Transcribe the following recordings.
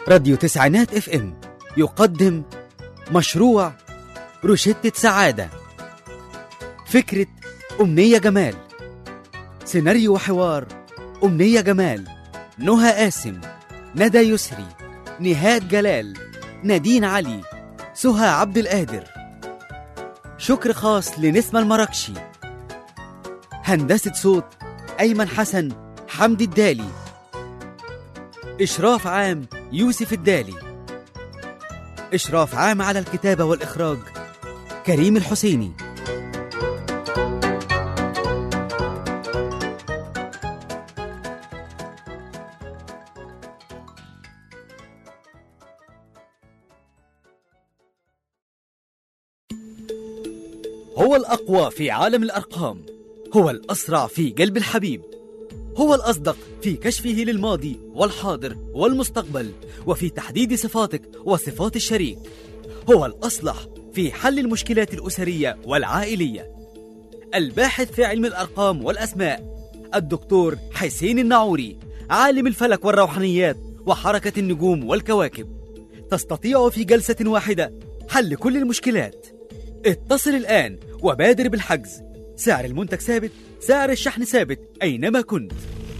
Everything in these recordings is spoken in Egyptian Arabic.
راديو تسعينات اف ام يقدم مشروع روشتة سعادة فكرة أمنية جمال سيناريو وحوار أمنية جمال نهى قاسم ندى يسري نهاد جلال نادين علي سهى عبد القادر شكر خاص لنسمة المراكشي هندسة صوت أيمن حسن حمدي الدالي إشراف عام يوسف الدالي إشراف عام على الكتابة والإخراج كريم الحسيني هو الأقوى في عالم الأرقام هو الأسرع في قلب الحبيب هو الأصدق في كشفه للماضي والحاضر والمستقبل وفي تحديد صفاتك وصفات الشريك هو الأصلح في حل المشكلات الأسرية والعائلية الباحث في علم الأرقام والأسماء الدكتور حسين الناعوري عالم الفلك والروحانيات وحركة النجوم والكواكب تستطيع في جلسة واحدة حل كل المشكلات اتصل الآن وبادر بالحجز سعر المنتج ثابت سعر الشحن ثابت أينما كنت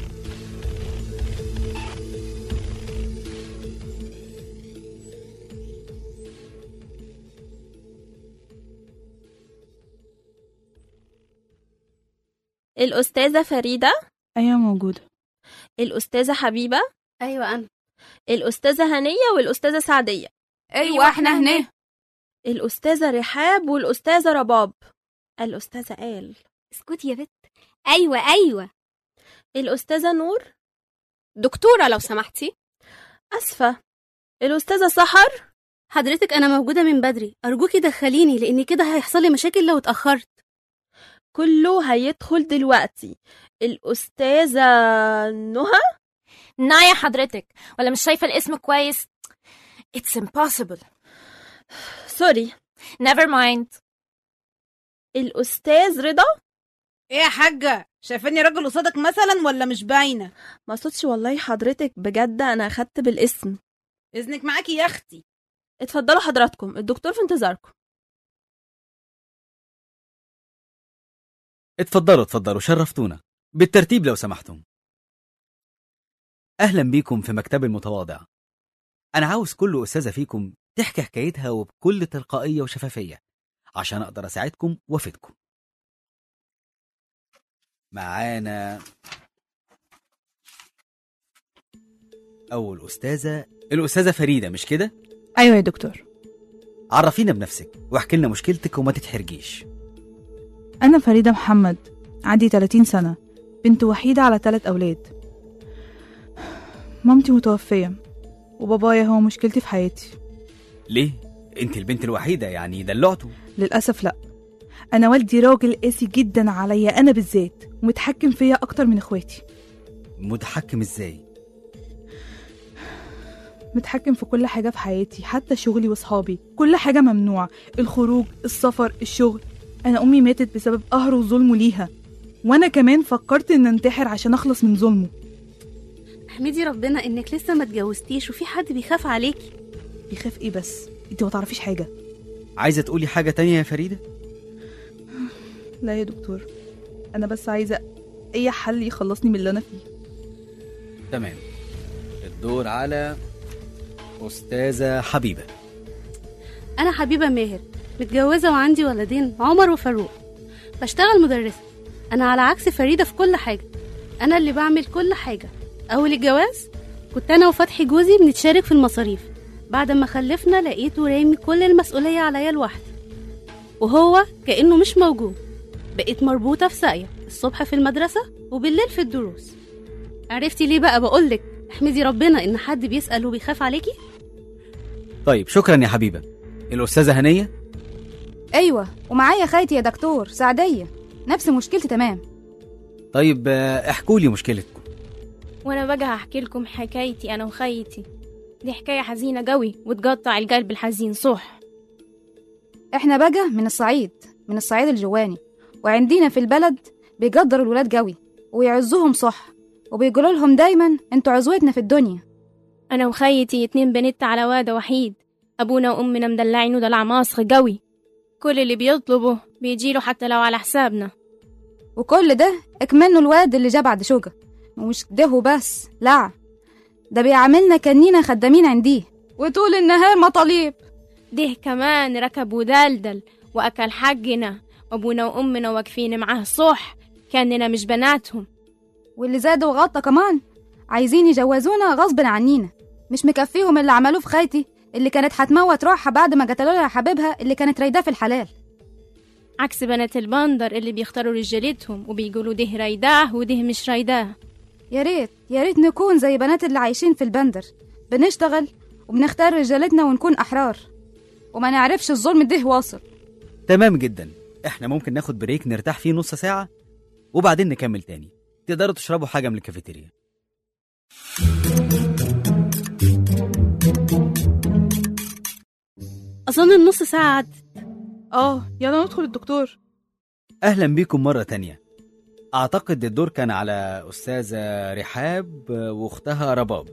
الأستاذة فريدة أيوة موجودة الأستاذة حبيبة ايوه انا الأستاذة هنية والأستاذة سعدية ايوه احنا هنا الأستاذة رحاب والأستاذة رباب الأستاذة آل اسكتي يا بت ايوه ايوه الأستاذة نور دكتوره لو سمحتي أسفة الأستاذة سحر حضرتك انا موجوده من بدري ارجوكي دخليني لان كده هيحصل لي مشاكل لو اتاخرت كله هيدخل دلوقتي الأستاذة نهى نايا حضرتك ولا مش شايفة الاسم كويس It's impossible سوري never mind الأستاذ رضا ايه يا حاجة شايفاني راجل قصادك مثلا ولا مش باينة ما صوتش والله حضرتك بجد أنا أخدت بالاسم اذنك معاكي يا اختي اتفضلوا حضراتكم الدكتور في انتظاركم اتفضلوا اتفضلوا شرفتونا بالترتيب لو سمحتم أهلا بيكم في مكتب المتواضع أنا عاوز كل أستاذة فيكم تحكي حكايتها وبكل تلقائية وشفافية عشان أقدر أساعدكم وأفيدكم معانا أول أستاذة الأستاذة فريدة مش كده؟ أيوة يا دكتور عرفينا بنفسك واحكي لنا مشكلتك وما تتحرجيش أنا فريدة محمد عندي 30 سنة بنت وحيدة على ثلاث أولاد مامتي متوفية وبابايا هو مشكلتي في حياتي ليه؟ أنت البنت الوحيدة يعني دلعته للأسف لأ أنا والدي راجل قاسي جدا عليا أنا بالذات ومتحكم فيا أكتر من إخواتي متحكم إزاي؟ متحكم في كل حاجة في حياتي حتى شغلي وصحابي كل حاجة ممنوع الخروج السفر الشغل أنا أمي ماتت بسبب قهره وظلمه ليها وأنا كمان فكرت إن أنتحر عشان أخلص من ظلمه احمدي ربنا انك لسه ما اتجوزتيش وفي حد بيخاف عليكي بيخاف إيه بس أنت ما تعرفيش حاجة عايزة تقولي حاجة تانية يا فريدة؟ لا يا دكتور أنا بس عايزة أي حل يخلصني من اللي أنا فيه تمام الدور على أستاذة حبيبة انا حبيبه ماهر متجوزه وعندي ولدين عمر وفاروق بشتغل مدرسه انا على عكس فريده في كل حاجه انا اللي بعمل كل حاجه اول الجواز كنت انا وفتحي جوزي بنتشارك في المصاريف بعد ما خلفنا لقيته رامي كل المسؤوليه عليا لوحدي وهو كانه مش موجود بقيت مربوطه في ساقيه الصبح في المدرسه وبالليل في الدروس عرفتي ليه بقى بقولك احمدي ربنا ان حد بيسال وبيخاف عليكي طيب شكرا يا حبيبة الأستاذة هنية ايوه ومعايا خالتي يا دكتور سعديه نفس مشكلتي تمام طيب آه، احكوا لي مشكلتكم وانا بقى هحكي لكم حكايتي انا وخيتي دي حكاية حزينة قوي وتقطع القلب الحزين صح احنا بقى من الصعيد من الصعيد الجواني وعندنا في البلد بيقدروا الولاد قوي ويعزوهم صح وبيقولوا لهم دايما انتوا عزوتنا في الدنيا أنا وخيتي اتنين بنت على وادة وحيد أبونا وأمنا مدلعينه دلع مصر قوي كل اللي بيطلبه بيجيله حتى لو على حسابنا وكل ده اكمنه الواد اللي جه بعد شوجة ومش ده وبس لا ده بيعاملنا كأننا خدامين عنديه وطول النهار مطاليب ده كمان ركب ودلدل وأكل حقنا وأبونا وأمنا واقفين معاه صح كأننا مش بناتهم واللي زاد وغطى كمان عايزين يجوزونا غصب عنينا مش مكفيهم اللي عملوه في خيتي اللي كانت هتموت روحها بعد ما قتلوا لها حبيبها اللي كانت رايداه في الحلال عكس بنات البندر اللي بيختاروا رجالتهم وبيقولوا ده رايداه وده مش رايداه يا ريت يا ريت نكون زي بنات اللي عايشين في البندر بنشتغل وبنختار رجالتنا ونكون أحرار وما نعرفش الظلم ده واصل تمام جدا احنا ممكن ناخد بريك نرتاح فيه نص ساعة وبعدين نكمل تاني تقدروا تشربوا حاجة من الكافيتيريا أظن النص ساعة عدت اه يلا ندخل الدكتور أهلا بيكم مرة تانية أعتقد الدور كان على أستاذة رحاب وأختها رباب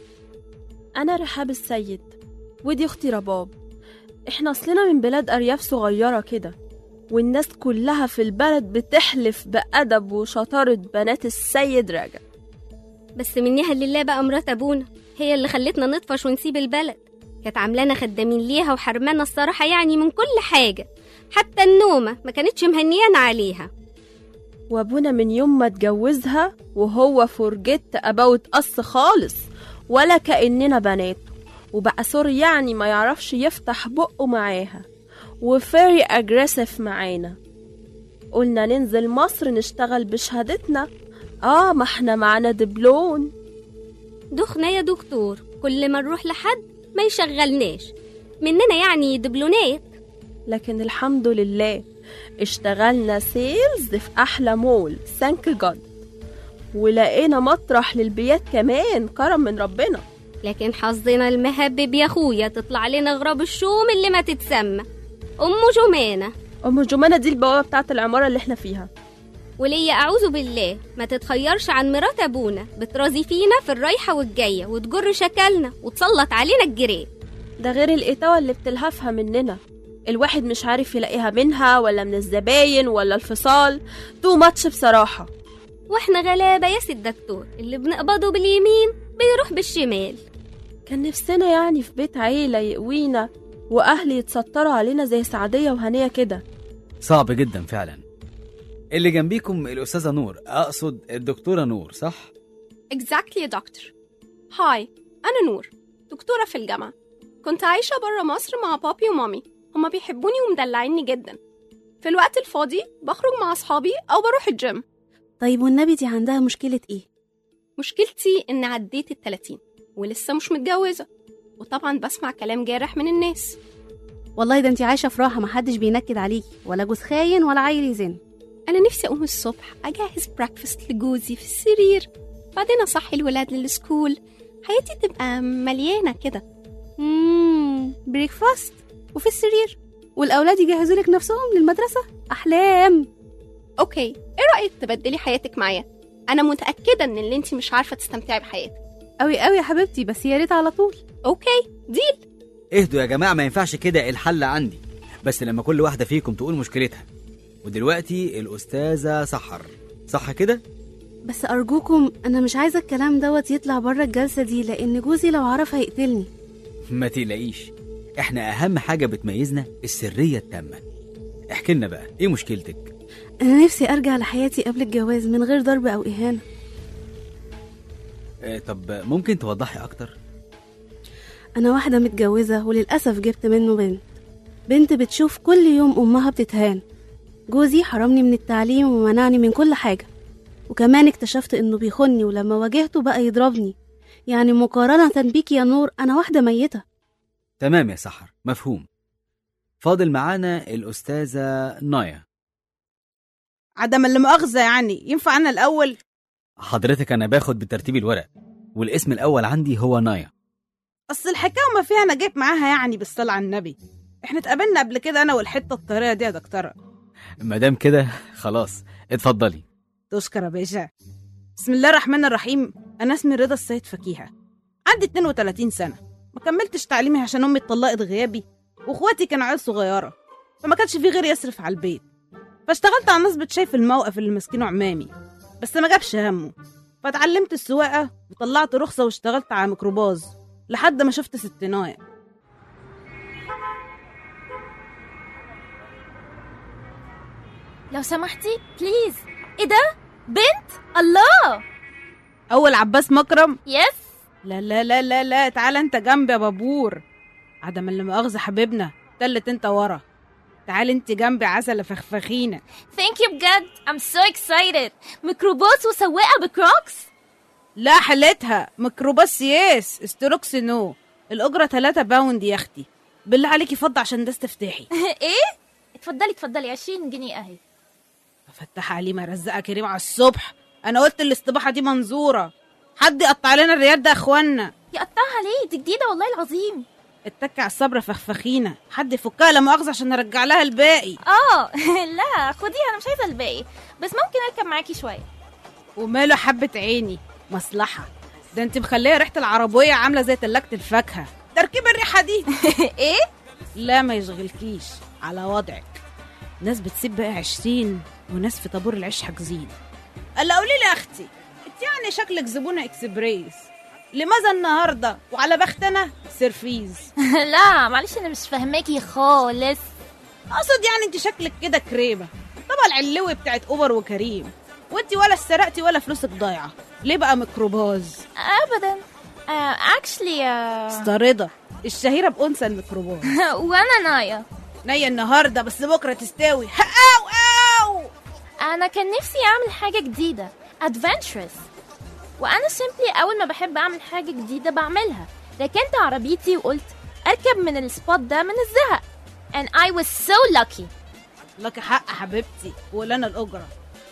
أنا رحاب السيد ودي أختي رباب إحنا أصلنا من بلاد أرياف صغيرة كده والناس كلها في البلد بتحلف بأدب وشطارة بنات السيد راجع بس منها لله بقى مرات ابونا هي اللي خلتنا نطفش ونسيب البلد كانت عاملانا خدامين ليها وحرمانا الصراحة يعني من كل حاجة حتى النومة ما كانتش مهنيانا عليها وأبونا من يوم ما اتجوزها وهو فرجت أباوت قص خالص ولا كأننا بنات وبقى سوري يعني ما يعرفش يفتح بقه معاها وفيري اجريسيف معانا قلنا ننزل مصر نشتغل بشهادتنا اه ما احنا معانا دبلون دخنا يا دكتور كل ما نروح لحد ما يشغلناش مننا يعني دبلونات لكن الحمد لله اشتغلنا سيلز في احلى مول ثانك جاد ولقينا مطرح للبيات كمان كرم من ربنا لكن حظنا المهبب يا اخويا تطلع لنا غراب الشوم اللي ما تتسمى ام جمانه ام جمانه دي البوابه بتاعت العماره اللي احنا فيها وليا اعوذ بالله ما تتخيرش عن مرات ابونا بترازي فينا في الرايحه والجايه وتجر شكلنا وتسلط علينا الجري ده غير القتاوه اللي بتلهفها مننا الواحد مش عارف يلاقيها منها ولا من الزباين ولا الفصال تو ماتش بصراحه واحنا غلابه يا سي الدكتور اللي بنقبضه باليمين بيروح بالشمال كان نفسنا يعني في بيت عيله يقوينا واهل يتستروا علينا زي سعديه وهنيه كده صعب جدا فعلا اللي جنبيكم الأستاذة نور أقصد الدكتورة نور صح؟ Exactly يا دكتور هاي أنا نور دكتورة في الجامعة كنت عايشة برا مصر مع بابي ومامي هما بيحبوني ومدلعيني جدا في الوقت الفاضي بخرج مع أصحابي أو بروح الجيم طيب والنبي دي عندها مشكلة إيه؟ مشكلتي إن عديت التلاتين ولسه مش متجوزة وطبعا بسمع كلام جارح من الناس والله ده انت عايشة في راحة محدش بينكد عليكي ولا جوز خاين ولا عيل يزن أنا نفسي أقوم الصبح أجهز بريكفاست لجوزي في السرير بعدين أصحي الولاد للسكول حياتي تبقى مليانة كده امم بريكفاست وفي السرير والأولاد يجهزوا لك نفسهم للمدرسة أحلام أوكي إيه رأيك تبدلي حياتك معايا أنا متأكدة إن اللي أنت مش عارفة تستمتعي بحياتك أوي أوي يا حبيبتي بس يا ريت على طول أوكي ديل اهدوا يا جماعة ما ينفعش كده الحل عندي بس لما كل واحدة فيكم تقول مشكلتها ودلوقتي الأستاذة سحر صح كده؟ بس أرجوكم أنا مش عايزة الكلام دوت يطلع بره الجلسة دي لأن جوزي لو عرف هيقتلني ما تقلقيش احنا أهم حاجة بتميزنا السرية التامة احكي لنا بقى ايه مشكلتك؟ أنا نفسي أرجع لحياتي قبل الجواز من غير ضرب أو إهانة اه طب ممكن توضحي أكتر؟ أنا واحدة متجوزة وللأسف جبت منه بنت بنت بتشوف كل يوم أمها بتتهان جوزي حرمني من التعليم ومنعني من كل حاجة وكمان اكتشفت إنه بيخوني ولما واجهته بقى يضربني يعني مقارنة بيكي يا نور أنا واحدة ميتة تمام يا سحر مفهوم فاضل معانا الأستاذة نايا عدم اللي مؤاخذة يعني ينفع أنا الأول حضرتك أنا باخد بترتيب الورق والاسم الأول عندي هو نايا أصل الحكاية وما فيها أنا جيت معاها يعني بالصلاة على النبي احنا اتقابلنا قبل كده أنا والحتة الطرية دي يا دكتورة مادام كده خلاص اتفضلي تشكر يا باشا بسم الله الرحمن الرحيم أنا اسمي رضا السيد فكيهة عندي 32 سنة ما كملتش تعليمي عشان أمي اتطلقت غيابي وإخواتي كانوا عيال صغيرة فما كانش في غير يصرف على البيت فاشتغلت على نصبة شاي في الموقف اللي ماسكينه عمامي بس ما جابش همه فاتعلمت السواقة وطلعت رخصة واشتغلت على ميكروباص لحد ما شفت ستيناية لو سمحتي بليز ايه ده بنت الله أول عباس مكرم يس لا لا لا لا لا تعال انت جنبي يا بابور عدم اللي مؤاخذة حبيبنا تلت انت ورا تعال انت جنبي عسلة فخفخينة ثانك يو بجد I'm so excited ميكروباص وسواقة بكروكس لا حلتها ميكروباص يس استروكس نو الأجرة 3 باوند يا أختي بالله عليكي فض عشان ده استفتاحي ايه اتفضلي اتفضلي 20 جنيه اهي فتح عليه مرزقة كريم على الصبح أنا قلت الاستباحة دي منظورة حد يقطع لنا الريال ده يا إخوانا يقطعها ليه دي جديدة والله العظيم اتك على الصبر فخفخينة حد يفكها لا مؤاخذة عشان أرجع لها الباقي اه لا خديها انا مش عايزة الباقي بس ممكن اركب معاكي شوية وماله حبة عيني مصلحة ده انت مخليه ريحة العربية عاملة زي تلاجة الفاكهة تركيب الريحة دي ايه لا ما يشغلكيش على وضعك ناس بتسيب بقى عشرين وناس في طابور العيش حاجزين الا قولي لي يا اختي انت يعني شكلك زبونة اكسبريس لماذا النهارده وعلى بختنا سيرفيز لا معلش انا مش فاهماكي خالص اقصد يعني انت شكلك كده كريمه طبعا العلوي بتاعت اوبر وكريم وانت ولا سرقتي ولا فلوسك ضايعه ليه بقى ميكروباز ابدا اكشلي استرضة الشهيره بانثى الميكروباز وانا نايا نية النهارده بس بكره تستوي او او انا كان نفسي اعمل حاجه جديده adventurous وانا سيمبلي اول ما بحب اعمل حاجه جديده بعملها ركنت عربيتي وقلت اركب من السبوت ده من الزهق and I was so lucky لك حق حبيبتي ولنا الاجره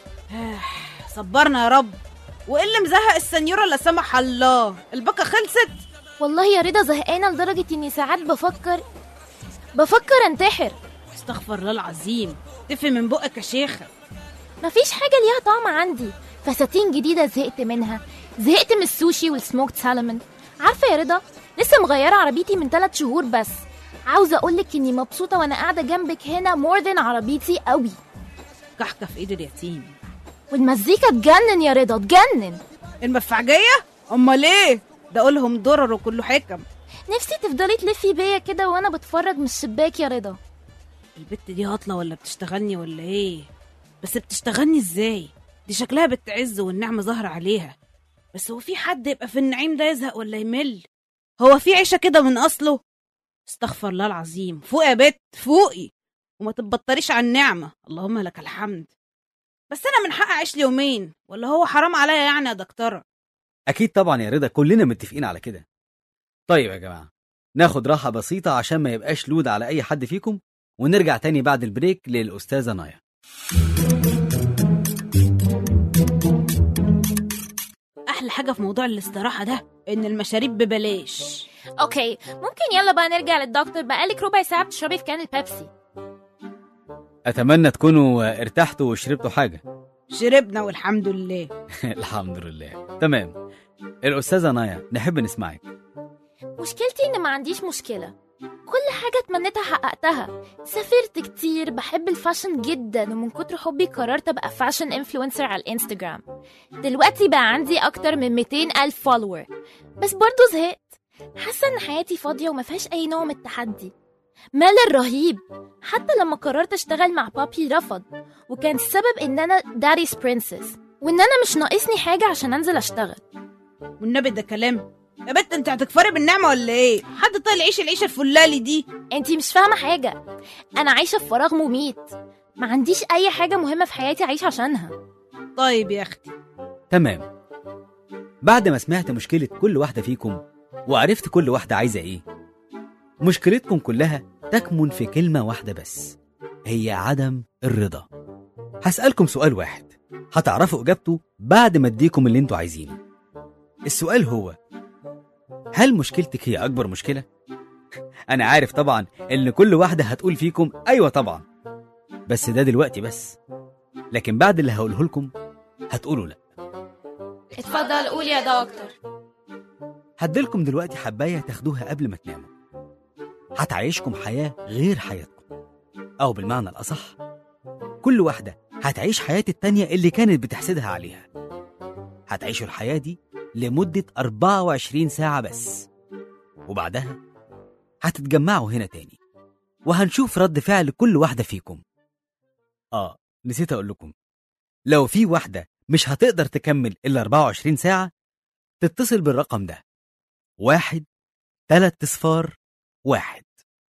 صبرنا يا رب وايه اللي مزهق السنيوره لا سمح الله الباقه خلصت والله يا رضا زهقانه لدرجه اني ساعات بفكر بفكر انتحر استغفر الله العظيم تفي من بقك يا شيخه مفيش حاجه ليها طعم عندي فساتين جديده زهقت منها زهقت من السوشي والسموكت سالمون عارفه يا رضا لسه مغيره عربيتي من 3 شهور بس عاوزه اقولك اني مبسوطه وانا قاعده جنبك هنا مور ذان عربيتي قوي كحكه في ايد اليتيم والمزيكا تجنن يا رضا تجنن المدفعجيه امال ايه ده قولهم درر وكله حكم نفسي تفضلي تلفي بيا كده وانا بتفرج من الشباك يا رضا البت دي هطله ولا بتشتغلني ولا ايه بس بتشتغلني ازاي دي شكلها بتعز والنعمه ظاهره عليها بس هو في حد يبقى في النعيم ده يزهق ولا يمل هو في عيشه كده من اصله استغفر الله العظيم فوق يا بت فوقي وما تتبطريش على النعمه اللهم لك الحمد بس انا من حق اعيش لي يومين ولا هو حرام عليا يعني يا دكتوره أكيد طبعا يا رضا كلنا متفقين على كده طيب يا جماعة ناخد راحة بسيطة عشان ما يبقاش لود على أي حد فيكم ونرجع تاني بعد البريك للأستاذة نايا احلى حاجه في موضوع الاستراحه ده ان المشاريب ببلاش اوكي ممكن يلا بقى نرجع للدكتور بقالك ربع ساعه بتشربي في كان البيبسي أتمنى تكونوا ارتحتوا وشربتوا حاجة شربنا والحمد لله الحمد لله تمام الأستاذة نايا نحب نسمعك مشكلتي ان ما عنديش مشكله كل حاجة اتمنيتها حققتها سافرت كتير بحب الفاشن جدا ومن كتر حبي قررت ابقى فاشن انفلونسر على الانستجرام دلوقتي بقى عندي اكتر من 200 الف فولور بس برضه زهقت حاسة ان حياتي فاضية وما فيهاش اي نوع من التحدي ملل رهيب حتى لما قررت اشتغل مع بابي رفض وكان السبب ان انا داريس برنسس وان انا مش ناقصني حاجة عشان انزل اشتغل والنبي ده كلام يا بت انت هتكفري بالنعمه ولا ايه حد طايل يعيش العيشه الفلالي دي انتي مش فاهمة حاجة أنا عايشة في فراغ مميت ما عنديش أي حاجة مهمة في حياتي أعيش عشانها طيب يا اختي تمام بعد ما سمعت مشكلة كل واحدة فيكم وعرفت كل واحدة عايزة ايه مشكلتكم كلها تكمن في كلمة واحدة بس هي عدم الرضا هسألكم سؤال واحد هتعرفوا إجابته بعد ما اديكم اللي انتوا عايزينه السؤال هو هل مشكلتك هي أكبر مشكلة؟ أنا عارف طبعا إن كل واحدة هتقول فيكم أيوة طبعا بس ده دلوقتي بس لكن بعد اللي هقوله لكم هتقولوا لأ اتفضل قول يا دكتور هديلكم دلوقتي حباية تاخدوها قبل ما تناموا هتعيشكم حياة غير حياتكم أو بالمعنى الأصح كل واحدة هتعيش حياة التانية اللي كانت بتحسدها عليها هتعيشوا الحياة دي لمدة 24 ساعة بس وبعدها هتتجمعوا هنا تاني وهنشوف رد فعل كل واحدة فيكم آه نسيت أقول لكم لو في واحدة مش هتقدر تكمل إلا 24 ساعة تتصل بالرقم ده واحد تلات صفار واحد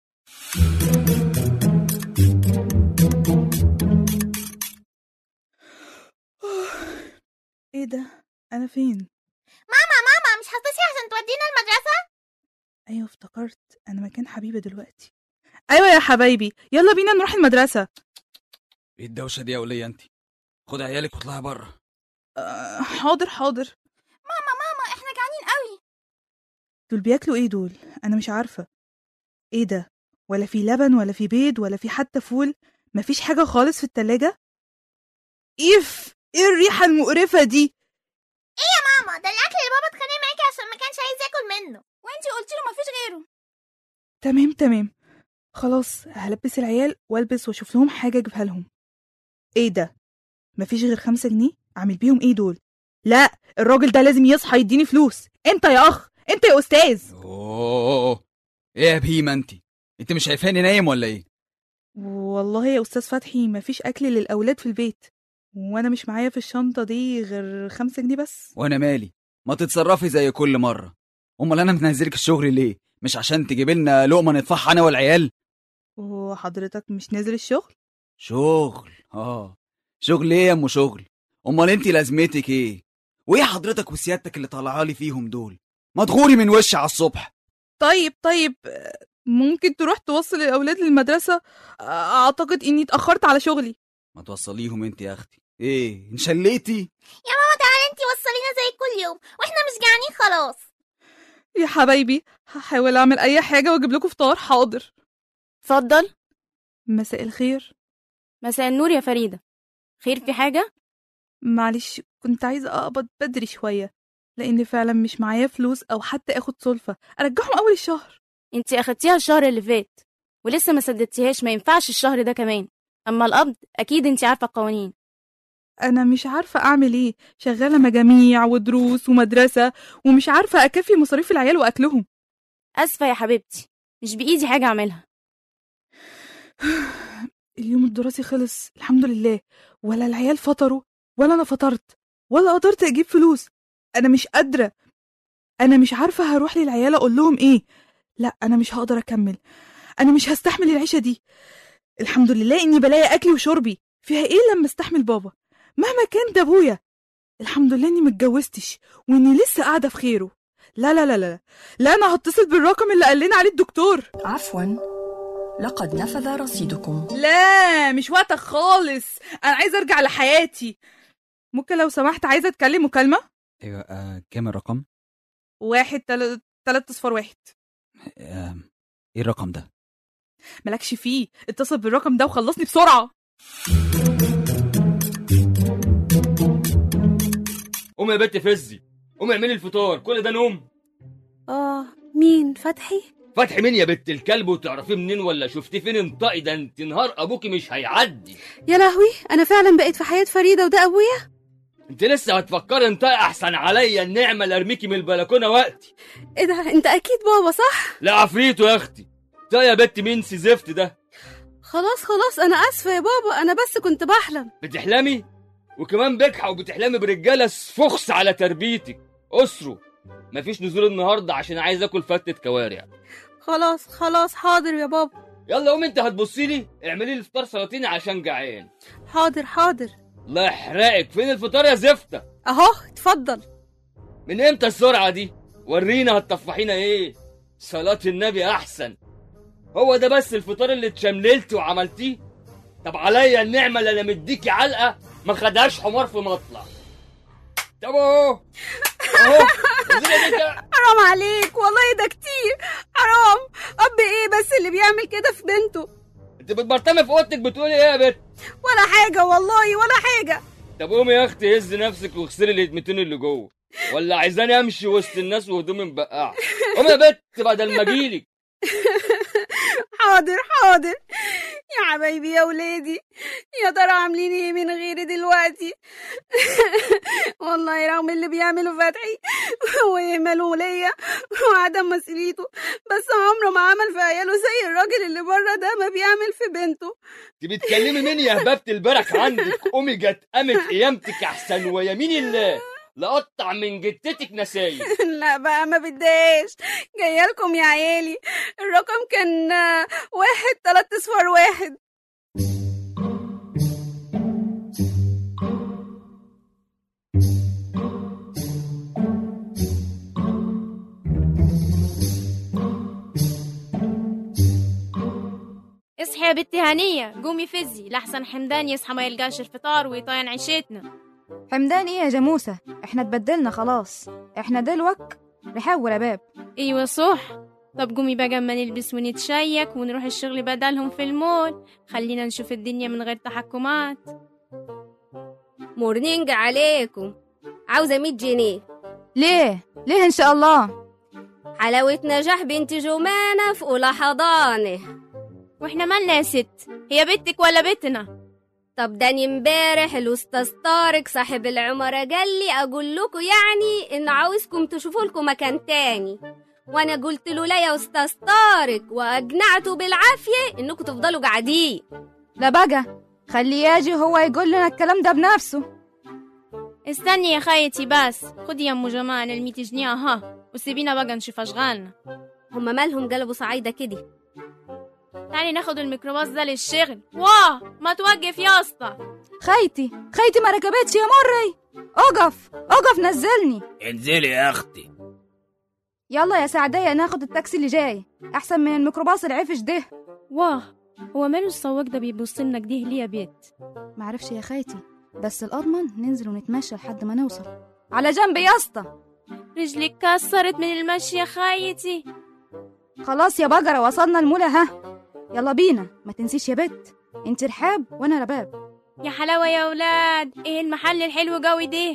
ايه ده انا فين ماما ماما مش هتصحي عشان تودينا المدرسة ايوه افتكرت انا مكان حبيبه دلوقتي ايوه يا حبايبي يلا بينا نروح المدرسه ايه الدوشه دي يا وليه انت خد عيالك واطلعي بره أه حاضر حاضر ماما ماما احنا جعانين قوي دول بياكلوا ايه دول انا مش عارفه ايه ده ولا في لبن ولا في بيض ولا في حتى فول مفيش حاجه خالص في التلاجة اف ايه الريحه المقرفه دي ايه يا ماما ده الاكل اللي بابا اتخانق معاكي عشان ما كانش عايز ياكل منه وانتي قلتي له مفيش غيره تمام تمام خلاص هلبس العيال والبس واشوف لهم حاجه اجيبها لهم ايه ده مفيش غير خمسة جنيه اعمل بيهم ايه دول لا الراجل ده لازم يصحى يديني فلوس انت يا اخ انت يا استاذ اوه ايه يا بهيمه انت انت مش شايفاني نايم ولا ايه والله يا استاذ فتحي مفيش اكل للاولاد في البيت وانا مش معايا في الشنطه دي غير خمسة جنيه بس وانا مالي ما تتصرفي زي كل مره امال انا منزلك الشغل ليه مش عشان تجيب لنا لقمه ندفعها انا والعيال وحضرتك مش نازل الشغل شغل اه شغل ايه يا ام شغل امال انت لازمتك ايه وايه حضرتك وسيادتك اللي طالعه لي فيهم دول ما تغوري من وشي على الصبح طيب طيب آه، ممكن تروح توصل الاولاد للمدرسه آه، اعتقد اني اتاخرت على شغلي ما توصليهم انت يا اختي ايه انشليتي يا ماما تعالي انتي وصلينا زي كل يوم واحنا مش جعانين خلاص يا حبايبي هحاول اعمل اي حاجه واجيب لكم فطار حاضر اتفضل مساء الخير مساء النور يا فريدة خير في حاجة؟ معلش كنت عايزه اقبض بدري شويه لان فعلا مش معايا فلوس او حتى اخد سلفه ارجعهم اول الشهر انتي اخدتيها الشهر اللي فات ولسه ما سددتيهاش ما ينفعش الشهر ده كمان اما القبض اكيد انتي عارفة القوانين انا مش عارفه اعمل ايه شغاله مجاميع ودروس ومدرسه ومش عارفه اكفي مصاريف العيال واكلهم اسفة يا حبيبتي مش بايدي حاجة اعملها اليوم الدراسي خلص الحمد لله ولا العيال فطروا ولا انا فطرت ولا قدرت اجيب فلوس انا مش قادره انا مش عارفه هروح للعيال اقول لهم ايه لا انا مش هقدر اكمل انا مش هستحمل العيشه دي الحمد لله اني بلاقي اكلي وشربي فيها ايه لما استحمل بابا مهما كان ده ابويا الحمد لله اني متجوزتش واني لسه قاعده في خيره لا لا لا لا لا انا هتصل بالرقم اللي قال لنا عليه الدكتور عفوا لقد نفذ رصيدكم لا مش وقتك خالص انا عايزه ارجع لحياتي ممكن لو سمحت عايزه اتكلم مكالمه ايوه آه كام الرقم واحد تل... تلات اصفار واحد آه ايه الرقم ده مالكش فيه اتصل بالرقم ده وخلصني بسرعه قومي يا بنت فزي قومي اعملي الفطار كل ده نوم اه مين فتحي فتحي مين يا بنت الكلب وتعرفيه منين ولا شفتيه فين انطقي ده انت نهار ابوكي مش هيعدي يا لهوي انا فعلا بقيت في حياة فريدة وده ابويا انت لسه هتفكري انطقي احسن عليا النعمه اللي ارميكي من البلكونه وقتي ايه ده انت اكيد بابا صح لا عفريته يا اختي ده يا بنت مين سي زفت ده خلاص خلاص انا اسفة يا بابا انا بس كنت بحلم بتحلمي وكمان بجحة وبتحلمي برجاله فخس على تربيتك اسره مفيش نزول النهارده عشان عايز اكل فتة كوارع خلاص خلاص حاضر يا بابا يلا قومي انت هتبصي لي اعملي لي فطار سلاطين عشان جعان حاضر حاضر الله يحرقك فين الفطار يا زفته اهو اتفضل من امتى السرعه دي ورينا هتطفحينا ايه صلاة النبي احسن هو ده بس الفطار اللي اتشمللتي وعملتيه طب عليا النعمه اللي انا مديكي علقه ما خدهاش حمار في مطلع طب اهو اهو انزلي يا بنت. حرام عليك والله ده كتير حرام اب ايه بس اللي بيعمل كده في بنته انت بتبرطمي في اوضتك بتقولي ايه يا بنت ولا حاجة والله ولا حاجة طب قومي يا اختي هز نفسك واغسلي الهدمتين اللي جوه ولا عايزاني امشي وسط الناس وهدومي مبقعه قوم يا بت بدل ما اجيلك حاضر حاضر يا حبايبي يا ولادي يا ترى عاملين ايه من غيري دلوقتي والله رغم اللي بيعمله فتحي ويهمله ليا وعدم مسؤوليته بس عمره ما عمل في عياله زي الراجل اللي بره ده ما بيعمل في بنته انت بتكلمي مين يا هبابه البرك عندك قومي جت قامت قيامتك احسن ويمين الله لقطع من جتتك نسايب لا بقى ما بداش جايه لكم يا عيالي الرقم كان آه، واحد تلات اصفار واحد اصحي يا بنت هنية قومي فزي لحسن حمدان يصحى ما يلقاش الفطار ويطين عيشتنا حمدان ايه يا جاموسة احنا اتبدلنا خلاص احنا دلوك رحاب ورباب ايوه صح طب قومي بقى اما نلبس ونتشيك ونروح الشغل بدلهم في المول خلينا نشوف الدنيا من غير تحكمات مورنينج عليكم عاوزة 100 جنيه ليه ليه ان شاء الله حلاوة نجاح بنت جمانة في أولى حضانة واحنا مالنا يا ست هي بنتك ولا بنتنا طب داني امبارح الأستاذ طارق صاحب العمرة قال لي أقول لكم يعني إنه عاوزكم تشوفوا لكم مكان تاني وأنا قلت له لا يا أستاذ طارق وأقنعته بالعافية إنكم تفضلوا قاعدين لا بقى خليه يجي هو يقول لنا الكلام ده بنفسه استني يا خيتي بس خدي يا ام جمال الميت جنيه اها وسيبينا بقى نشوف اشغالنا هما مالهم قلبوا صعايدة كده تعالي ناخد الميكروباص ده للشغل واه ما توقف يا اسطى خيتي خيتي ما ركبتش يا مري اقف اقف نزلني انزلي يا اختي يلا يا سعدية ناخد التاكسي اللي جاي احسن من الميكروباص العفش ده واه هو ماله السواق ده بيبص لنا كده ليه يا بيت معرفش يا خيتي بس الأضمن ننزل ونتمشى لحد ما نوصل على جنب يا اسطى رجلك كسرت من المشي يا خيتي خلاص يا بقرة وصلنا المولى ها يلا بينا ما تنسيش يا بت انت رحاب وانا رباب يا حلاوة يا ولاد ايه المحل الحلو قوي ده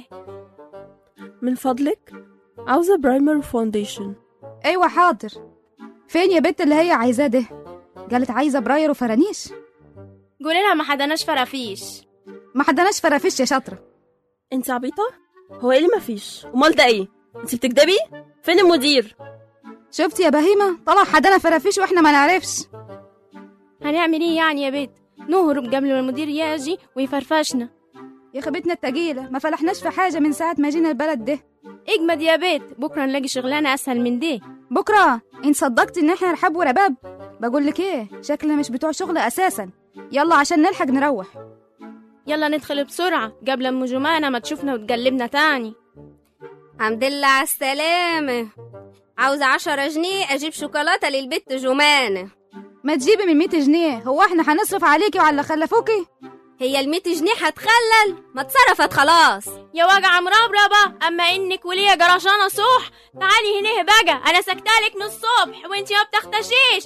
من فضلك عاوزة برايمر وفاونديشن ايوه حاضر فين يا بت اللي هي عايزاه ده قالت عايزة براير وفرانيش قولي لها ما حدناش فرافيش ما حدناش فرافيش يا شاطرة انت عبيطة هو ايه اللي مفيش امال ده ايه انت بتكدبي فين المدير شفتي يا بهيمة طلع حدنا فرافيش واحنا ما نعرفش هنعمل ايه يعني يا بيت نهرب قبل ما المدير يجي ويفرفشنا يا خبتنا التقيلة ما فلحناش في حاجة من ساعة ما جينا البلد ده اجمد يا بيت بكرة نلاقي شغلانة اسهل من دي بكرة انت صدقت ان احنا رحاب ورباب بقول لك ايه شكلنا مش بتوع شغل اساسا يلا عشان نلحق نروح يلا ندخل بسرعة قبل ام جمانة ما تشوفنا وتقلبنا تاني الحمد لله على السلامة عاوزة عشرة جنيه أجيب شوكولاتة للبت جمانة ما تجيبي من 100 جنيه هو احنا هنصرف عليكي وعلى اللي خلفوكي هي المية جنيه هتخلل ما اتصرفت خلاص يا وجع مربربة اما انك وليا جرشانة صح تعالي هنا بقى انا سكتالك من الصبح وانتي ما بتختشيش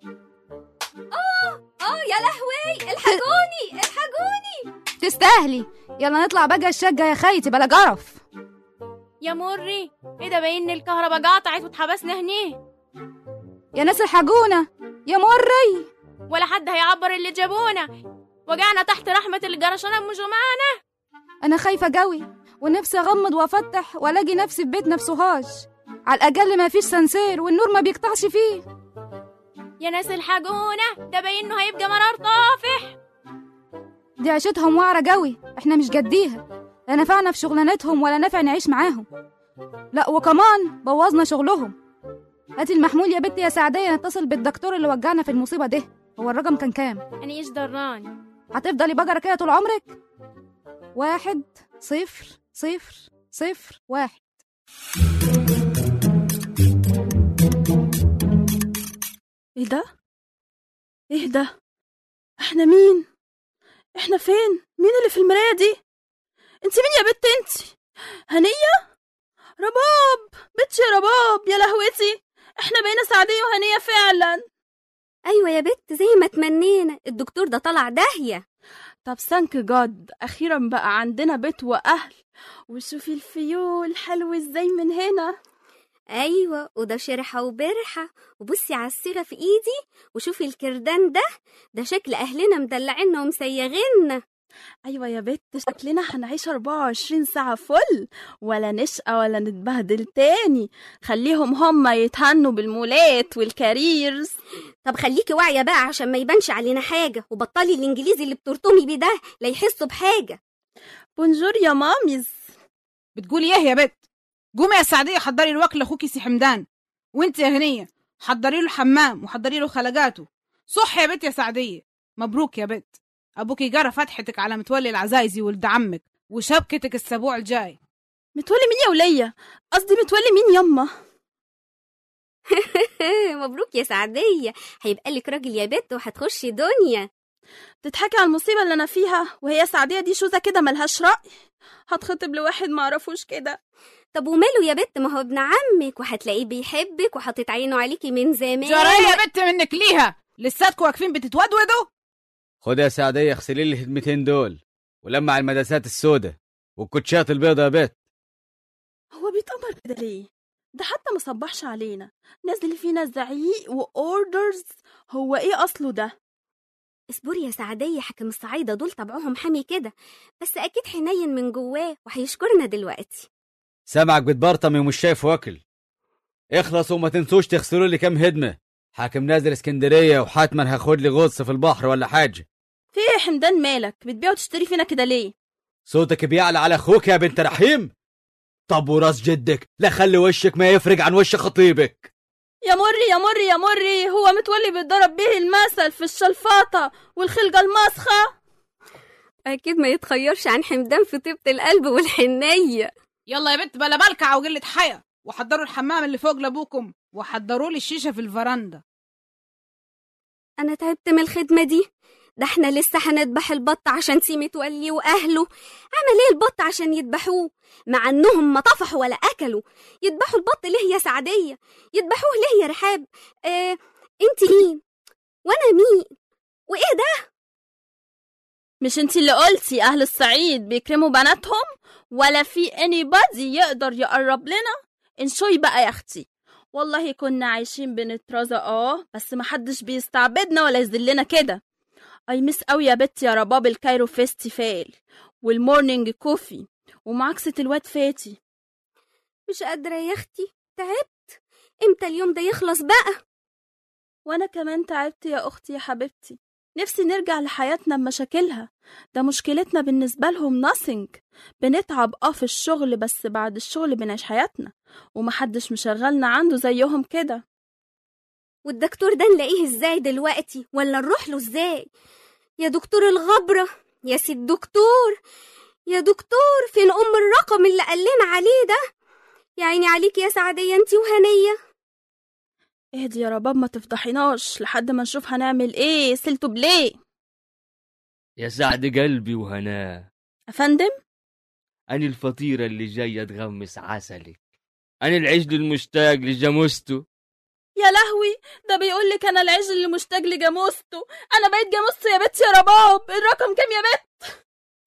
اه اه يا لهوي الحقوني الحقوني تستاهلي يلا نطلع بقى الشقة يا خيتي بلا جرف يا مري ايه ده باين الكهرباء قطعت واتحبسنا هنا يا ناس الحقونا يا مري ولا حد هيعبر اللي جابونا وجعنا تحت رحمة الجرشانة ام جمانة انا خايفة قوي ونفسي اغمض وافتح والاقي نفسي في بيت نفسهاش على الاقل ما فيش سنسير والنور ما بيقطعش فيه يا ناس الحقونا ده باين انه هيبقى مرار طافح دي عيشتهم وعرة قوي احنا مش جديها لا نفعنا في شغلانتهم ولا نفع نعيش معاهم لا وكمان بوظنا شغلهم هاتي المحمول يا بنتي يا سعدية نتصل بالدكتور اللي وجعنا في المصيبة دي هو الرقم كان كام انا ايش دراني هتفضلي بقرة كده طول عمرك واحد صفر صفر صفر واحد ايه ده ايه ده احنا مين احنا فين مين اللي في المرايه دي انت مين يا بت انت هنيه رباب بنت يا رباب يا لهوتي احنا بقينا سعديه وهنيه فعلا ايوه يا بت زي ما تمنينا الدكتور ده طلع داهيه طب سانك جاد اخيرا بقى عندنا بيت واهل وشوفي الفيول حلو ازاي من هنا ايوه وده شرحه وبرحه وبصي على الصيغه في ايدي وشوفي الكردان ده ده شكل اهلنا مدلعيننا ومسيغيننا ايوه يا بت شكلنا هنعيش 24 ساعه فل ولا نشقى ولا نتبهدل تاني خليهم هما يتهنوا بالمولات والكاريرز طب خليكي واعيه بقى عشان ما يبانش علينا حاجه وبطلي الانجليزي اللي بترطمي بيه ده لا يحسوا بحاجه بونجور يا ماميز بتقولي ايه يا بت قومي يا سعديه حضري الوكل لاخوكي سي حمدان وانت يا هنيه حضري له الحمام وحضري له خلقاته صح يا بت يا سعديه مبروك يا بت ابوكي جرى فتحتك على متولي العزايزي ولد عمك وشبكتك السبوع الجاي متولي مين يا ولية قصدي متولي مين يما مبروك يا سعديه هيبقى لك راجل يا بت وهتخشي دنيا تضحكي على المصيبة اللي أنا فيها وهي سعدية دي شوزة كده ملهاش رأي هتخطب لواحد معرفوش كده طب وماله يا بت ما هو ابن عمك وهتلاقيه بيحبك وحاطط عينه عليكي من زمان جرى يا بت منك ليها لساتكوا واقفين بتتودودوا خد يا سعدية اغسلي لي الهدمتين دول ولمع المداسات السودة والكوتشات البيضة يا بت هو بيتأمر كده ليه ده حتى ما صبحش علينا نازل فينا زعيق واوردرز هو ايه اصله ده اصبري يا سعدية حكم الصعايدة دول طبعهم حامي كده بس أكيد حنين من جواه وهيشكرنا دلوقتي سامعك بتبرطم ومش شايف واكل اخلصوا وما تنسوش تغسلوا لي كام هدمة حاكم نازل اسكندرية وحتما هاخد لي غطس في البحر ولا حاجة في ايه يا حمدان مالك بتبيع وتشتري فينا كده ليه صوتك بيعلى على اخوك يا بنت رحيم طب وراس جدك لا خلي وشك ما يفرق عن وش خطيبك يا مري يا مري يا مري هو متولي بيتضرب بيه المثل في الشلفاطة والخلقة المسخة أكيد ما يتخيرش عن حمدان في طيبة القلب والحنية يلا يا بنت بلا بلكع وقلة حياة وحضروا الحمام اللي فوق لابوكم وحضروا لي الشيشة في الفرندا أنا تعبت من الخدمة دي ده احنا لسه هنذبح البط عشان سي متولي وأهله عمل ايه البط عشان يذبحوه مع انهم ما طفحوا ولا أكلوا يذبحوا البط ليه يا سعدية يذبحوه ليه يا رحاب اه انت مين وانا مين وايه ده مش انتي اللي قلتي اهل الصعيد بيكرموا بناتهم ولا في اني بادي يقدر يقرب لنا انشوي بقى يا اختي والله كنا عايشين بنترازى اه بس محدش بيستعبدنا ولا يذلنا كده اي مس قوي يا بنتي يا رباب الكايرو فيستيفال والمورنينج كوفي ومعاكسة الواد فاتي مش قادرة يا اختي تعبت امتى اليوم ده يخلص بقى وانا كمان تعبت يا اختي يا حبيبتي نفسي نرجع لحياتنا بمشاكلها ده مشكلتنا بالنسبة لهم nothing بنتعب اه في الشغل بس بعد الشغل بنعيش حياتنا ومحدش مشغلنا عنده زيهم كده والدكتور ده نلاقيه ازاي دلوقتي ولا نروح له ازاي يا دكتور الغبرة يا سي الدكتور يا دكتور فين ام الرقم اللي قال لنا عليه ده يا عيني عليك يا سعدية انتي وهنية اهدي يا رباب ما تفضحيناش لحد ما نشوف هنعمل ايه سلته بليه يا سعد قلبي وهناه افندم أنا الفطيرة اللي جاية تغمس عسلك أنا العجل المشتاق لجاموسته يا لهوي ده بيقول لك انا العجل اللي مشتاق لجاموسته انا بقيت جاموسته يا بت يا رباب الرقم كام يا بت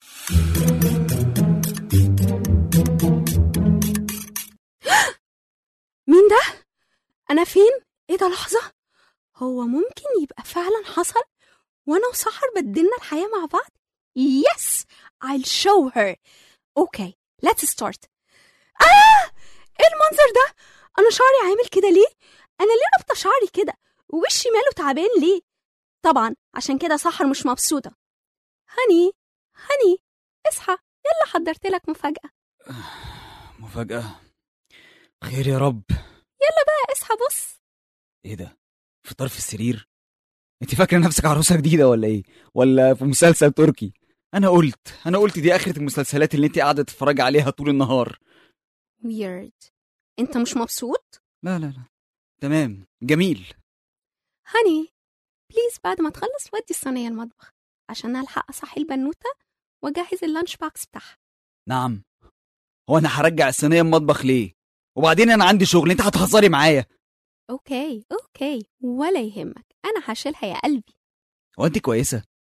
مين ده؟ أنا فين؟ إيه ده لحظة؟ هو ممكن يبقى فعلا حصل وأنا وسحر بدلنا الحياة مع بعض؟ Yes! I'll show her. Okay, let's start. آه! إيه المنظر ده؟ أنا شعري عامل كده ليه؟ أنا ليه رابطة شعري كده؟ ووشي ماله تعبان ليه؟ طبعا عشان كده سحر مش مبسوطة. هني هني اصحى يلا حضرت لك مفاجأة. مفاجأة خير يا رب يلا بقى اصحى بص. ايه ده فطار في السرير انت فاكره نفسك عروسه جديده ولا ايه ولا في مسلسل تركي انا قلت انا قلت دي اخره المسلسلات اللي انت قاعده تتفرجي عليها طول النهار Weird. أنت مش مبسوط؟ لا لا لا تمام جميل هاني بليز بعد ما تخلص ودي الصينية المطبخ عشان ألحق أصحي البنوتة وأجهز اللانش باكس بتاعها نعم هو انا هرجع الصينيه المطبخ ليه وبعدين انا عندي شغل انت هتهزري معايا أوكي أوكي ولا يهمك أنا هشيلها يا قلبي هو انت كويسه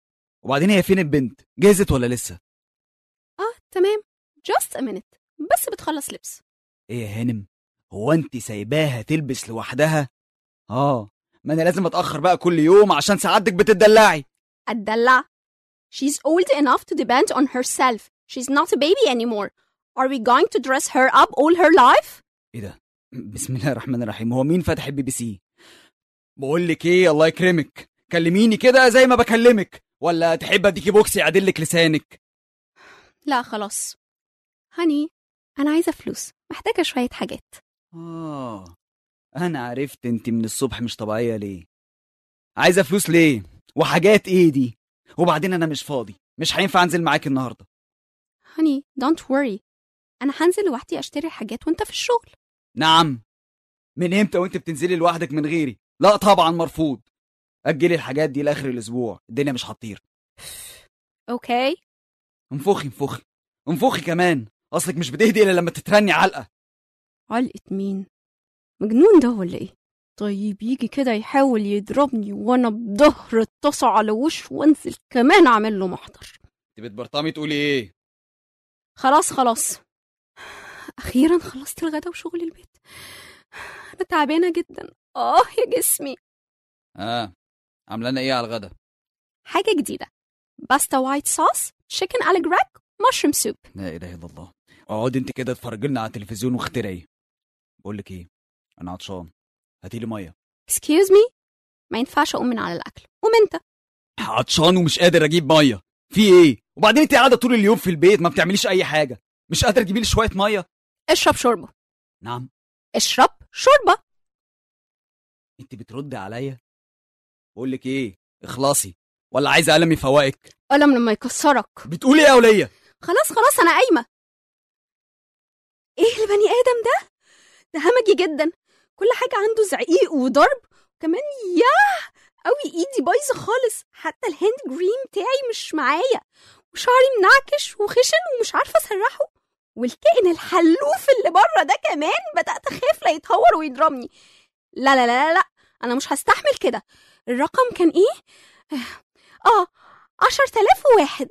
وبعدين هي فين البنت جهزت ولا لسه اه تمام just a minute بس بتخلص لبس ايه يا هانم هو انت سايباها تلبس لوحدها اه ما انا لازم اتاخر بقى كل يوم عشان سعادتك بتدلعي الدلع she's old enough to depend on herself she's not a baby anymore are we going to dress her up all her life ايه ده بسم الله الرحمن الرحيم هو مين فتح البي بي سي بقول لك ايه الله يكرمك كلميني كده زي ما بكلمك ولا تحب اديكي بوكس يعدلك لسانك لا خلاص هاني انا عايزه فلوس محتاجه شويه حاجات اه انا عرفت انت من الصبح مش طبيعيه ليه عايزه فلوس ليه وحاجات ايه دي وبعدين انا مش فاضي مش هينفع انزل معاك النهارده هاني don't worry انا هنزل لوحدي اشتري حاجات وانت في الشغل نعم من امتى وانت بتنزلي لوحدك من غيري لا طبعا مرفوض اجلي الحاجات دي لاخر الاسبوع الدنيا مش هتطير اوكي انفخي انفخي انفخي كمان اصلك مش بتهدي الا لما تترني علقه علقة مين مجنون ده ولا ايه طيب يجي كده يحاول يضربني وانا بظهر اتصل على وش وانزل كمان اعمل له محضر انت بتبرطمي تقولي ايه خلاص خلاص اخيرا خلصت الغدا وشغل البيت انا تعبانه جدا اه يا جسمي اه عامله لنا ايه على الغدا حاجه جديده باستا وايت صوص تشيكن على جراك مشروم سوب لا اله الا الله اقعدي انت كده اتفرجي لنا على التلفزيون واخترعي بقول لك ايه انا عطشان هاتي لي ميه اكسكيوز مي ما ينفعش اقوم من على الاكل قوم انت عطشان ومش قادر اجيب ميه في ايه وبعدين انت قاعده طول اليوم في البيت ما بتعمليش اي حاجه مش قادره تجيبي لي شويه ميه اشرب شوربه نعم اشرب شوربه انت بتردي عليا بقول لك ايه اخلصي ولا عايزه قلم يفوقك قلم لما يكسرك بتقولي ايه يا وليه خلاص خلاص انا قايمه ايه البني ادم ده ده همجي جدا كل حاجه عنده زعيق وضرب وكمان ياه قوي ايدي بايظه خالص حتى الهاند جرين بتاعي مش معايا وشعري منعكش وخشن ومش عارفه اسرحه والكائن الحلوف اللي بره ده كمان بدات اخاف لا يتهور ويضربني لا لا لا لا, لا. انا مش هستحمل كده الرقم كان ايه اه عشر تلاف وواحد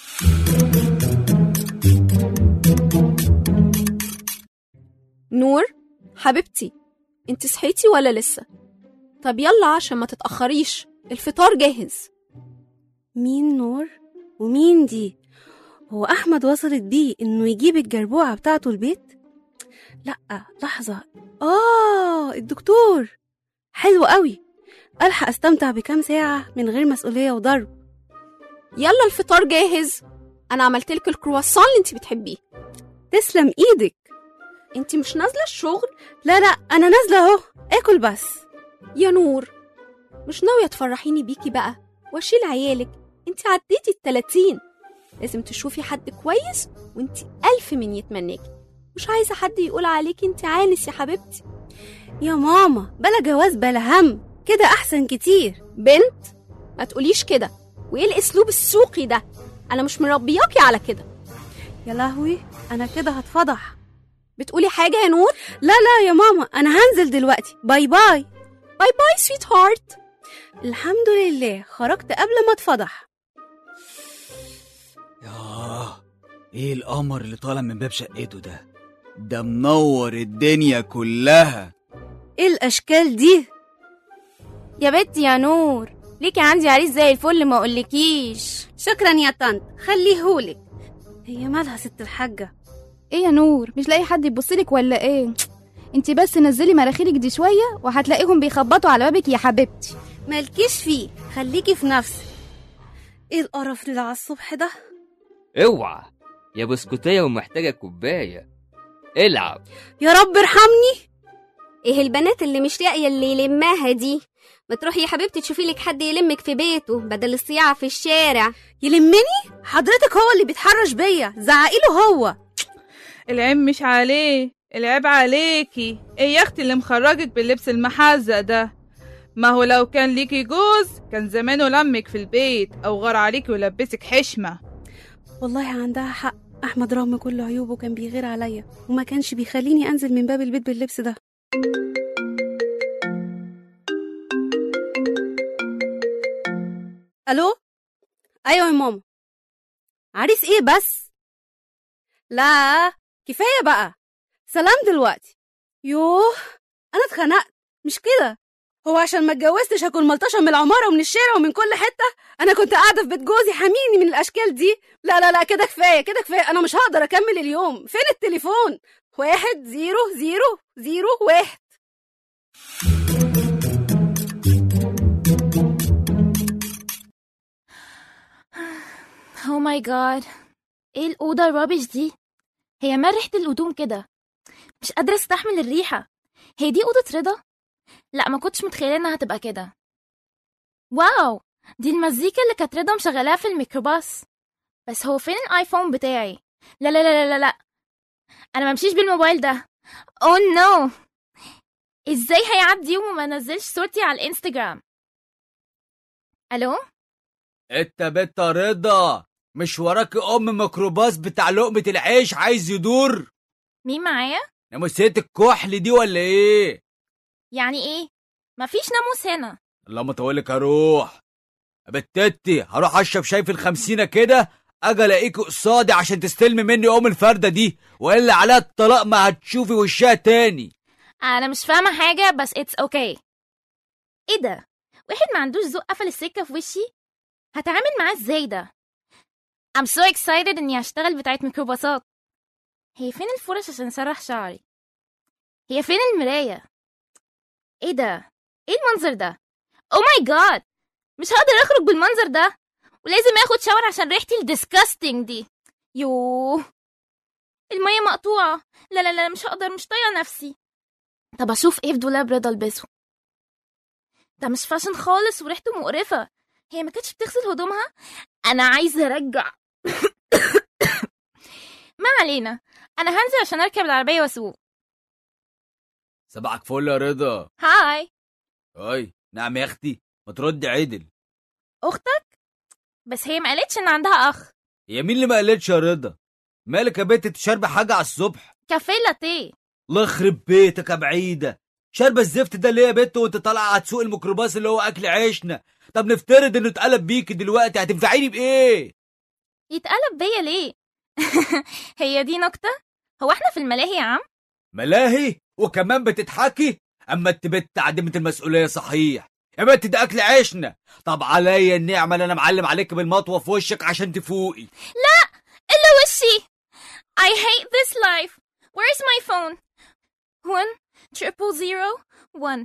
نور حبيبتي انت صحيتي ولا لسه طب يلا عشان ما تتأخريش الفطار جاهز مين نور ومين دي هو احمد وصلت بيه انه يجيب الجربوعه بتاعته البيت لا لحظه اه الدكتور حلو قوي الحق استمتع بكام ساعه من غير مسؤوليه وضرب يلا الفطار جاهز انا عملت لك الكرواسون اللي انت بتحبيه تسلم ايدك انت مش نازله الشغل لا لا انا نازله اهو اكل بس يا نور مش ناويه تفرحيني بيكي بقى واشيل عيالك انت عديتي التلاتين لازم تشوفي حد كويس وانت ألف من يتمناكي مش عايزة حد يقول عليكي انت عانس يا حبيبتي يا ماما بلا جواز بلا هم كده أحسن كتير بنت ما تقوليش كده وايه الاسلوب السوقي ده انا مش مربياكي على كده يا لهوي أنا كده هتفضح بتقولي حاجة يا نور لا لا يا ماما أنا هنزل دلوقتي باي باي باي باي سويت هارت الحمد لله خرجت قبل ما اتفضح ياه ايه القمر اللي طالع من باب شقته ده ده منور الدنيا كلها ايه الأشكال دي يا بنتي يا نور ليكي عندي عريس زي الفل ما اقولكيش شكرا يا طنط خليهولك هي مالها ست الحاجة ايه يا نور مش لاقي حد يبصلك ولا ايه انتي بس نزلي مراخيرك دي شويه وهتلاقيهم بيخبطوا على بابك يا حبيبتي مالكيش فيه خليكي في نفسك ايه القرف اللي على الصبح ده اوعى يا بسكوتية ومحتاجة كوباية العب يا رب ارحمني ايه البنات اللي مش لاقيه اللي يلمها دي ما تروحي يا حبيبتي تشوفي لك حد يلمك في بيته بدل الصياعه في الشارع يلمني حضرتك هو اللي بيتحرش بيا زعقي له هو العيب مش عليه العيب عليكي ايه يا اختي اللي مخرجك باللبس المحزق ده ما هو لو كان ليكي جوز كان زمانه لمك في البيت او غار عليكي ولبسك حشمه والله عندها حق احمد رغم كل عيوبه كان بيغير عليا وما كانش بيخليني انزل من باب البيت باللبس ده الو ايوه يا ماما عريس ايه بس لا كفايه بقى سلام دلوقتي يوه انا اتخنقت مش كده هو عشان ما اتجوزتش هكون ملطشه من العماره ومن الشارع ومن كل حته انا كنت قاعده في بيت جوزي حاميني من الاشكال دي لا لا لا كده كفايه كده كفايه انا مش هقدر اكمل اليوم فين التليفون واحد زيرو زيرو زيرو واحد او ماي جاد ايه الاوضه الرابش دي هي ما ريحه الهدوم كده مش قادره استحمل الريحه هي دي اوضه رضا لا ما كنتش متخيله انها هتبقى كده واو دي المزيكا اللي كانت رضا مشغلاها في الميكروباص بس هو فين الايفون بتاعي لا لا لا لا لا, لا. انا ما ممشيش بالموبايل ده اوه oh نو ازاي هيعدي يوم وما نزلش صورتي على الانستجرام الو انت بنت رضا مش وراك ام ميكروباص بتاع لقمة العيش عايز يدور مين معايا ناموسية الكحل دي ولا ايه يعني ايه مفيش ناموس هنا اللهم طولك هروح بتتي هروح اشرب شاي في الخمسينة كده اجي الاقيك قصادي عشان تستلمي مني ام الفردة دي والا عليها الطلاق ما هتشوفي وشها تاني انا مش فاهمه حاجه بس اتس اوكي okay. ايه ده واحد ما عندوش ذوق قفل السكه في وشي هتعامل معاه ازاي ده I'm so excited اني هشتغل بتاعت ميكروباصات هي فين الفرش عشان اسرح شعري هي فين المرايه ايه ده ايه المنظر ده او ماي جاد مش هقدر اخرج بالمنظر ده ولازم اخد شاور عشان ريحتي الديسكاستنج دي يوه المية مقطوعة لا لا لا مش هقدر مش طايقة نفسي طب اشوف ايه في دولاب رضا البسه ده مش فاشن خالص وريحته مقرفة هي ما كانتش بتغسل هدومها انا عايزة ارجع ما علينا انا هنزل عشان اركب العربية واسوق صباحك فل يا رضا هاي اي نعم يا اختي ما ترد عدل اختك بس هي ما قالتش ان عندها اخ هي مين اللي ما قالتش يا رضا مالك يا بنت تشربي حاجه على الصبح كافيه لاتيه الله يخرب بيتك يا بعيده شاربه الزفت ده ليه يا بنت وانت طالعه هتسوق الميكروباص اللي هو اكل عيشنا طب نفترض انه اتقلب بيكي دلوقتي هتنفعيني بايه يتقلب بيا ليه هي دي نكته هو احنا في الملاهي يا عم ملاهي وكمان بتضحكي اما انت بنت عديمه المسؤوليه صحيح يا بنت ده اكل عيشنا طب عليا النعمه اللي انا معلم عليك بالمطوه في وشك عشان تفوقي لا الا وشي I hate this life Where is my phone One triple zero one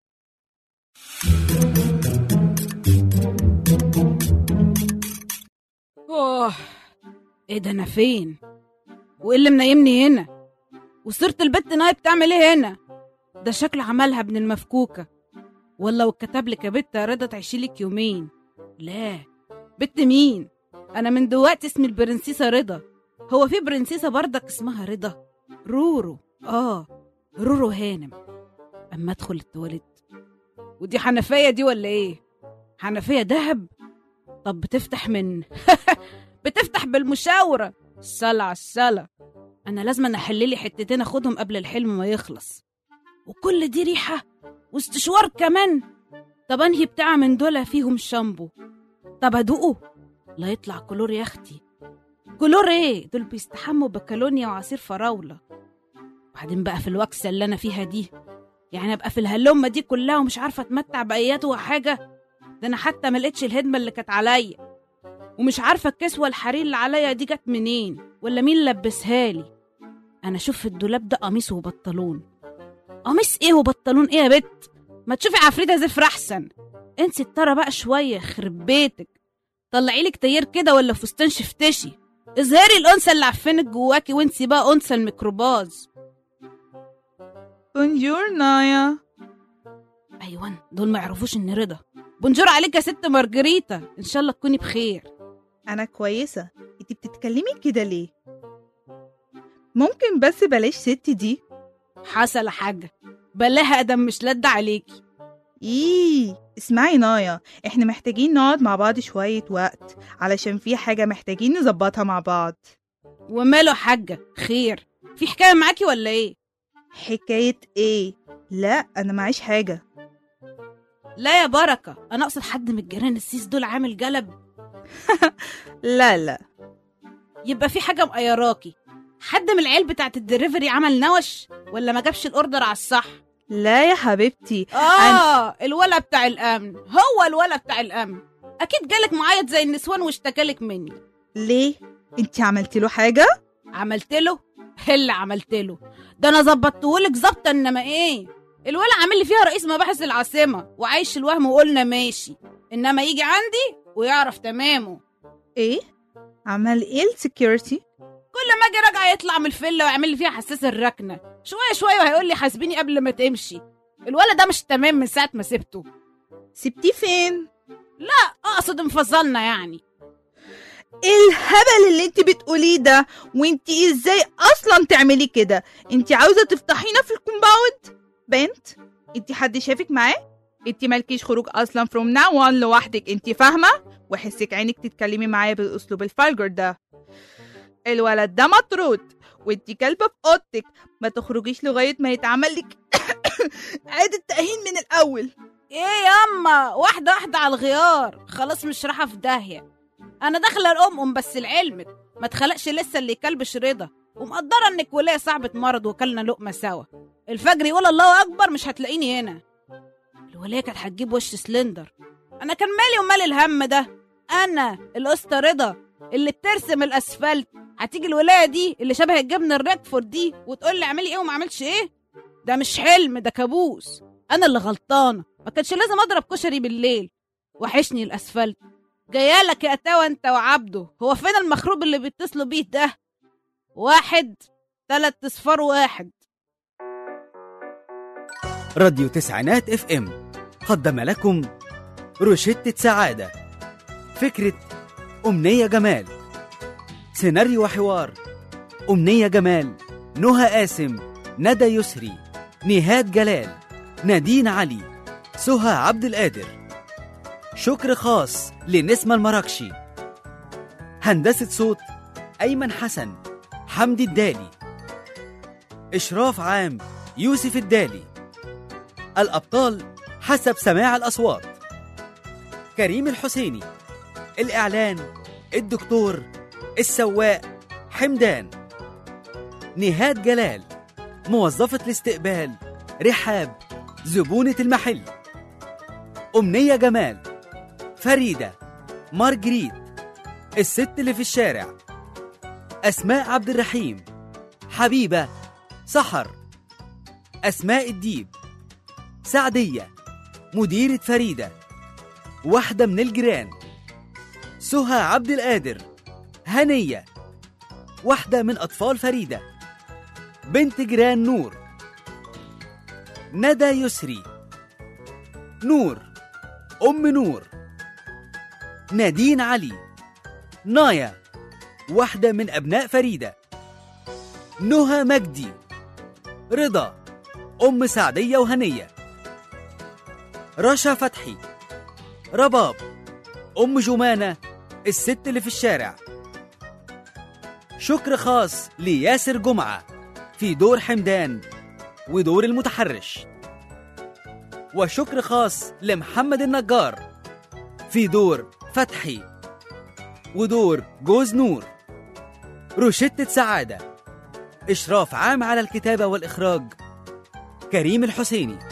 اوه ايه ده انا فين وايه اللي منيمني هنا وصرت البت ناي بتعمل ايه هنا ده شكل عملها ابن المفكوكه ولا واتكتب لك يا بت يا رضا تعيشي لك يومين لا بت مين انا من دلوقتي اسمي البرنسيسه رضا هو في برنسيسه بردك اسمها رضا رورو اه رورو هانم اما ادخل التواليت ودي حنفيه دي ولا ايه حنفيه دهب طب بتفتح من بتفتح بالمشاوره الصلاة على الصلاة انا لازم أنا احل لي حتتين اخدهم قبل الحلم ما يخلص وكل دي ريحه واستشوار كمان طب انهي بتاع من دول فيهم شامبو طب ادوقه لا يطلع كلور يا اختي كلور ايه دول بيستحموا بكالونيا وعصير فراوله وبعدين بقى في الوكسه اللي انا فيها دي يعني ابقى في الهلمه دي كلها ومش عارفه اتمتع بايات وحاجه ده انا حتى ما لقيتش الهدمه اللي كانت عليا ومش عارفه الكسوه الحرير اللي عليا دي جت منين ولا مين لبسها لي انا اشوف في الدولاب ده قميص وبنطلون قميص ايه وبنطلون ايه يا بت ما تشوفي عفريته زفر احسن انسي الترى بقى شويه يخرب بيتك طلعي لك تيار كده ولا فستان شفتشي اظهري الانثى اللي عفنت جواكي وانسي بقى انثى الميكروباز بونجور نايا ايوان دول ما يعرفوش ان رضا بونجور عليك يا ست مارجريتا ان شاء الله تكوني بخير انا كويسه انتي بتتكلمي كده ليه ممكن بس بلاش ست دي حصل حاجه بلاها ادم مش لد عليكي ايه اسمعي نايا احنا محتاجين نقعد مع بعض شوية وقت علشان في حاجة محتاجين نظبطها مع بعض وماله حاجة خير في حكاية معاكي ولا ايه حكاية ايه لا انا معيش حاجة لا يا بركة انا اقصد حد من الجيران السيس دول عامل جلب لا لا يبقى في حاجه مقيراكي حد من العيال بتاعت الدليفري عمل نوش ولا ما جابش الاوردر على الصح لا يا حبيبتي اه الولا بتاع الامن هو الولا بتاع الامن اكيد جالك معيط زي النسوان واشتكالك مني ليه انت عملتي له حاجه عملت له اللي عملت له ده انا ظبطتهولك ظابطه انما ايه الولا عامل لي فيها رئيس مباحث العاصمه وعايش الوهم وقلنا ماشي انما يجي عندي ويعرف تمامه ايه عمل ايه السكيورتي كل ما اجي راجع يطلع من الفيلا ويعمل لي فيها حساس الركنه شويه شويه وهيقول لي حاسبيني قبل ما تمشي الولد ده مش تمام من ساعه ما سبته سبتيه فين لا اقصد انفصلنا يعني ايه الهبل اللي انت بتقوليه ده وانت ازاي اصلا تعملي كده انت عاوزه تفضحينا في الكومباوند بنت انت حد شافك معاه انت مالكيش خروج اصلا فروم ناو اون لوحدك انت فاهمه وحسك عينك تتكلمي معايا بالاسلوب الفالجر ده الولد ده مطرود وانت كلبه في اوضتك ما تخرجيش لغايه ما يتعمل لك عاده تاهيل من الاول ايه ياما واحده واحده على الغيار خلاص مش رايحه في داهيه انا داخله الام ام بس لعلمك ما اتخلقش لسه اللي يكلبش رضا ومقدره انك ولايه صاحبه مرض وكلنا لقمه سوا الفجر يقول الله اكبر مش هتلاقيني هنا الولايه كانت هتجيب وش سلندر انا كان مالي ومال الهم ده انا الاسطى رضا اللي بترسم الاسفلت هتيجي الولايه دي اللي شبه الجبنه الريكفورد دي وتقول لي اعملي ايه وما اعملش ايه ده مش حلم ده كابوس انا اللي غلطانه ما كانش لازم اضرب كشري بالليل وحشني الاسفلت جايالك يا اتاوى انت وعبده هو فين المخروب اللي بيتصلوا بيه ده واحد تلات اصفار واحد راديو تسعينات اف ام قدم لكم روشتة سعادة فكرة أمنية جمال سيناريو وحوار أمنية جمال نهى قاسم ندى يسري نهاد جلال نادين علي سهى عبد القادر شكر خاص لنسمة المراكشي هندسة صوت أيمن حسن حمدي الدالي إشراف عام يوسف الدالي الأبطال حسب سماع الأصوات كريم الحسيني الإعلان الدكتور السواق حمدان نهاد جلال موظفة الاستقبال رحاب زبونة المحل أمنية جمال فريدة مارجريت الست اللي في الشارع أسماء عبد الرحيم حبيبة سحر أسماء الديب سعدية مديرة فريدة واحدة من الجيران سهى عبد القادر هنية واحدة من أطفال فريدة بنت جيران نور ندى يسري نور أم نور نادين علي نايا واحدة من أبناء فريدة نهى مجدي رضا أم سعدية وهنية رشا فتحي رباب أم جمانة الست اللي في الشارع شكر خاص لياسر جمعة في دور حمدان ودور المتحرش وشكر خاص لمحمد النجار في دور فتحي ودور جوز نور روشتة سعادة إشراف عام على الكتابة والإخراج كريم الحسيني